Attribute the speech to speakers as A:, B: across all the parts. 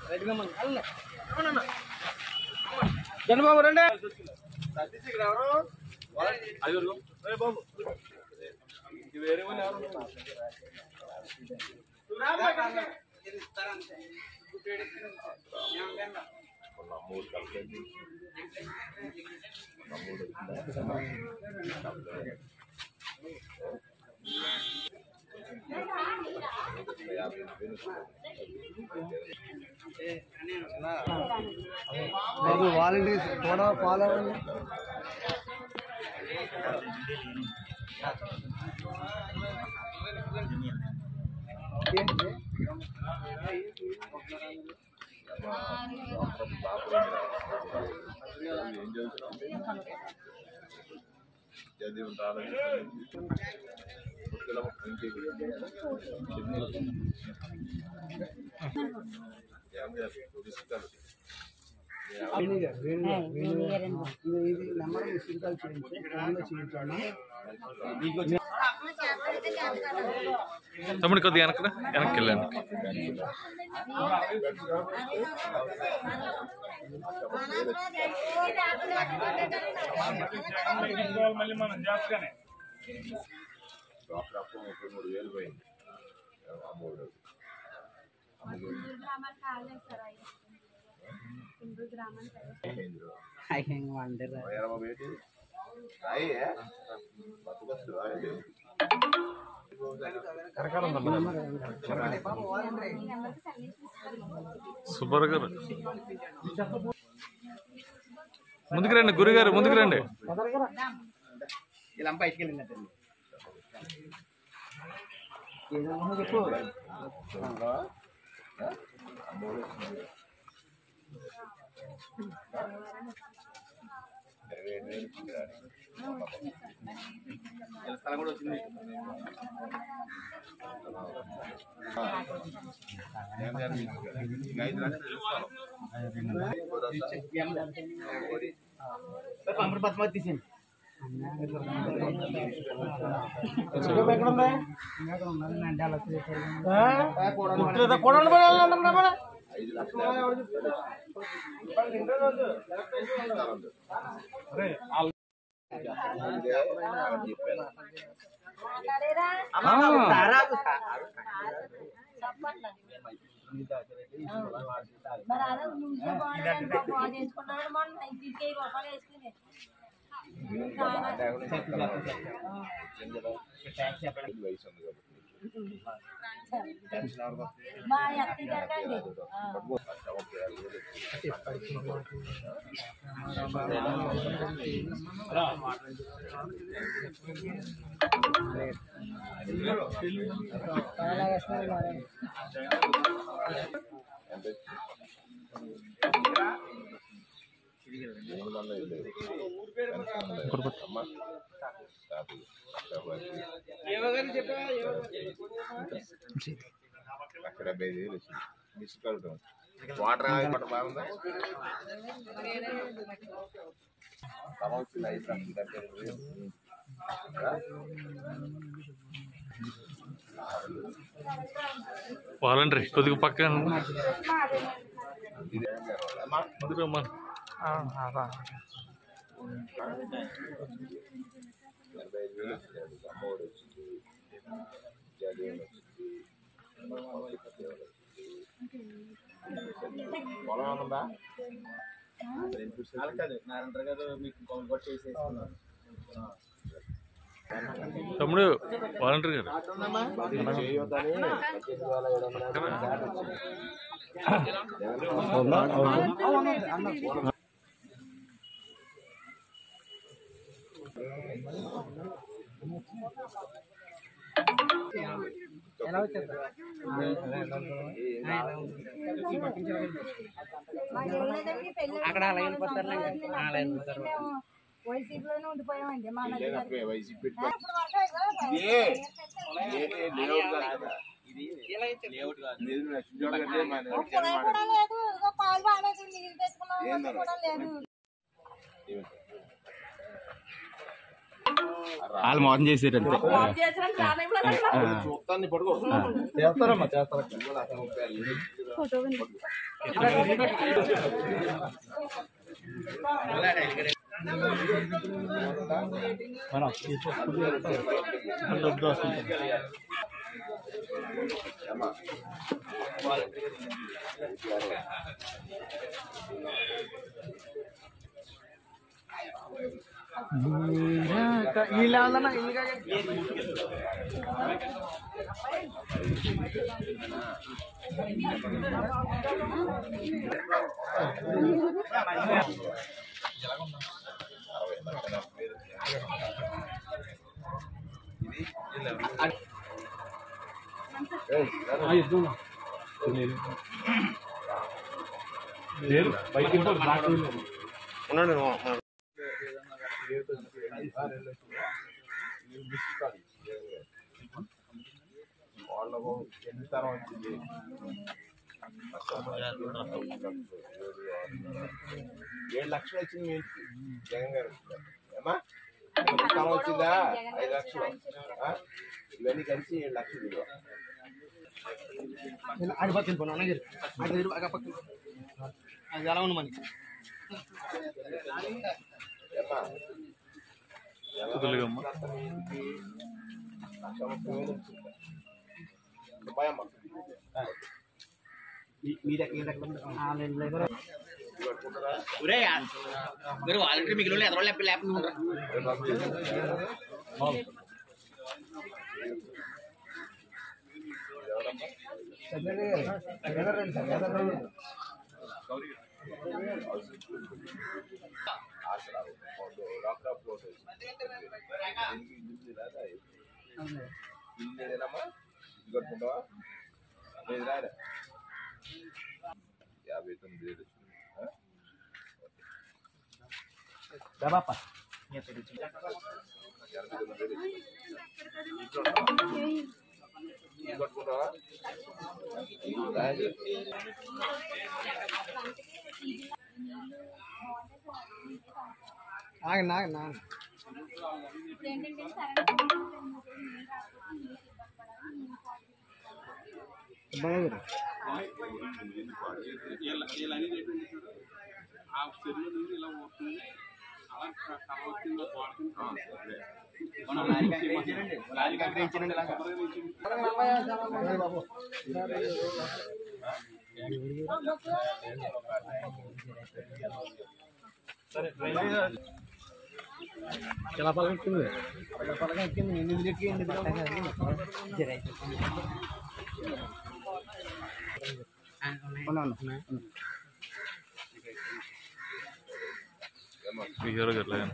A: చంద్రబాబు రండి
B: బాబు వాలంటీర్స్ కూడా ఫాలో అవ్వండి వేణుగారు, వేణుగారు, వేణుగారు. ఇది ఇది నెంబర్ మిస్సింగ్ కాల్ చేయించి ఫోన్లో చేయించాను
C: తమ్ముడు కొద్దిగా వెనక వెనక్కి వెళ్ళాను సూపర్ గారు ముందుకు రండి గురుగారు ముందుకు రండి
A: ఇలా బయటికి వెళ్ళినట్టు
B: చెప్పు
A: స్థలం కూడా వచ్చింది పంపడు పద్మావతి తీసింది ఎక్కడ ఉంది
B: అంటే అలా చేశారు
A: కూడండి పడి వెళ్ళండి
D: మరి అదే నువ్వు బాగా చేసుకున్నాడు మొన్న ఇంటికి రూపాయలు వేసుకుని మా అత్త గారికండి
E: వాటర్ వాటర్ బాగుందా సమస్య ఐదు
C: వాలంటరీ కొద్దిగా పక్కన ముందుకు రమ్మా
E: డెబ్బై ఐదు వేలు వచ్చింది అమ్మఒడి వచ్చింది జగన్ వచ్చింది పొలం ఉందా
A: నారాయణ గారు మీకు కౌంట్ కూడా చేసేసుకున్నారు
C: తమ్ముడు వాలంటరీ గారు
E: చేయొద్దని పద్దెనిమిది వేల ఏడు వందల యాభై వచ్చింది.
B: ఎలా వచ్చారు
D: అక్కడ అలా వెళ్ళిపోతారు వైసీపీలోనే ఉండిపోయామండి మా నది గారు.
E: లేనప్పుడే వైసీపీ పెట్టి
D: ఇప్పుడు వరకు
E: ఏ ఏ లేఅవుట్ కాదు మీరు నచ్చిన కంటే మన
D: ఒక్కడే కూడా లేదు ఇదిగో పాలు బాగాలేదు నీళ్ళు తెచ్చుకున్నాం
E: ఏందో
D: కూడా లేదు
A: వాళ్ళు మోసం చేసారు అంతే
E: చూస్తాను పడుకో
B: చేస్తారమ్మా చేస్తారు
D: ఫోటో
B: ఇలా ఉందన్న ఇంకా
E: వాళ్ళకు ఎన్ని తరం వచ్చింది ఏడు లక్షలు వచ్చింది మీ ఇంటికి జగన్ గారు ఏమా ఎన్ని తరం వచ్చిందా ఐదు లక్షలు ఆ? ఇవన్నీ కలిసి ఏడు లక్షలు విలువ
B: అది పక్కన పోను అన్నగిరి అది ఇరు అక్క పక్కన అది ఎలా ఉంది మనకి
E: ఏమా
C: కుదులుగమ్మ
E: లక్ష ముప్పై వేలు వచ్చింది రూపాయమ్మ
B: మీ దగ్గర ఆన్లైన్ దగ్గర
E: కట్టుకుంటారా
A: మీరు వాలంటీర్ మిగిలిన ఎదరో లేప లేకుండా
E: డాక్టర్ ఫ్లోట్ ఇల్లు లేదేనమ్మా ఇల్లు కట్టుకుంటావా లేదు రాదా యాభై తొమ్మిది వేలు వచ్చింది ఆ?
B: బాపా
E: యాభై తొమ్మిది వేలు వచ్చింది. ఇంట్లో ఉంటావా? ఇల్లు కట్టుకుంటావా రాదు.
B: ఆగండి ఆగండి ఆగండి
D: ఏంటంటే
B: ఇబ్బంది గారు ఎలా పలకెక్కింది ఎలా పలకెక్కింది ఎనిమిది ఎక్కింది
C: మీ హీరో గారు లేదు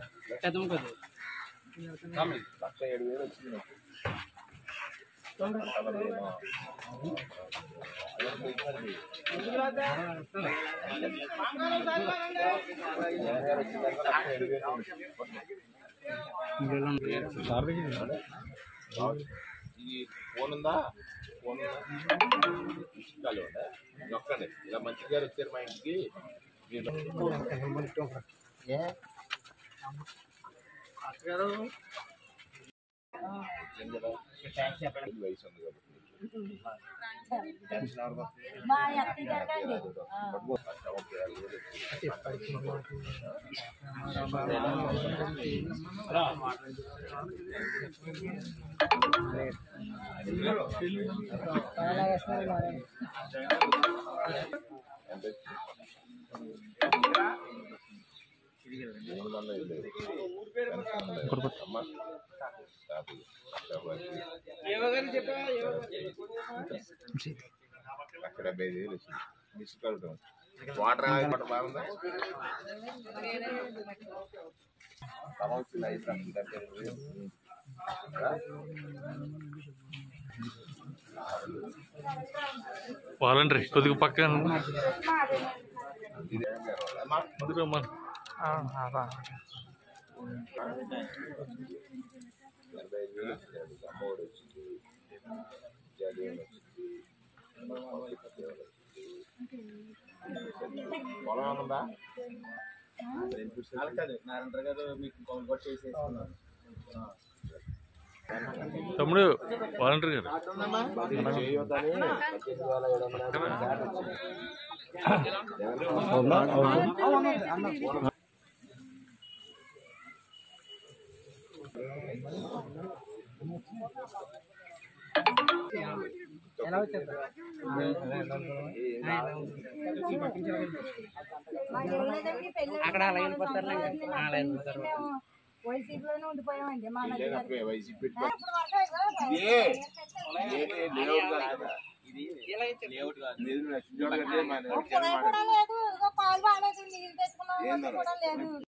E: లక్ష ఏడు వేలు వచ్చింది నాకు. జగన్ గారు వచ్చిన తర్వాత లక్ష ఏడు వేలు ఇది ఫోన్ ఉందా ఫోన్ ఉందా కాలు ఉందా నొక్కండి ఇలా మంచి గారు వచ్చారు మా ఇంటికి మీరు ఏం కదా? వయసు ఉంది కాబట్టి టెన్షన్ ఎవరికి వస్తుంది?
D: మా అత్తయ్య గారికండి
E: పట్టుకో. లక్ష ముప్పై ఆరు వేలు వచ్చింది. ఎంత వచ్చింది? మూడు వందల ఇరవై. పెన్షన్ ఉంది. అమ్మా. యాభై. యాభై. లక్ష డెబ్బై ఐదు వేలు వచ్చింది మిస్ కాల్ ఉంటుంది. వాటర్ వాటర్ బాగుందా తమ వచ్చింది ఐదు లక్షల డెబ్బై ఐదు వేలు ఆ?
C: వాలంటరీ కొద్దిగా పక్కన
E: ఇది ఏం గారు? అమ్మా.
C: ముందుకు రమ్మా
E: ఎనభై ఐదు వేలు వచ్చింది అది అమ్మఒడి వచ్చింది జగన్ వచ్చింది పొలం ఉందా
A: కాదు నారాయణ గారు మీకు కౌలు కూడా చేసేసుకున్నారు
C: తమ్ముడు వాలంటీర్ గారు
E: చేయొద్దని పద్దెనిమిది వేల ఏడు వందల యాభై శాతం వచ్చింది.
B: ఎలా వచ్చారు
D: అక్కడ అలా వెళ్ళిపోతారు వైసీపీలోనే ఉండిపోయామండి మా నది గారు.
E: లేనప్పుడే వైసీపీ పెట్టి
D: ఇప్పుడు వరకు
E: ఇదే. ఇదేంటి లేఅవుట్ కాదు కదా. లేదు, నచ్చిన చోట కట్టే మన
D: ఇప్పుడు కూడా లేదు ఇదిగో పాలు బాగాలేదు నీళ్ళు తెచ్చుకున్నాం
E: ఏందన్నా?
D: కూడా లేదు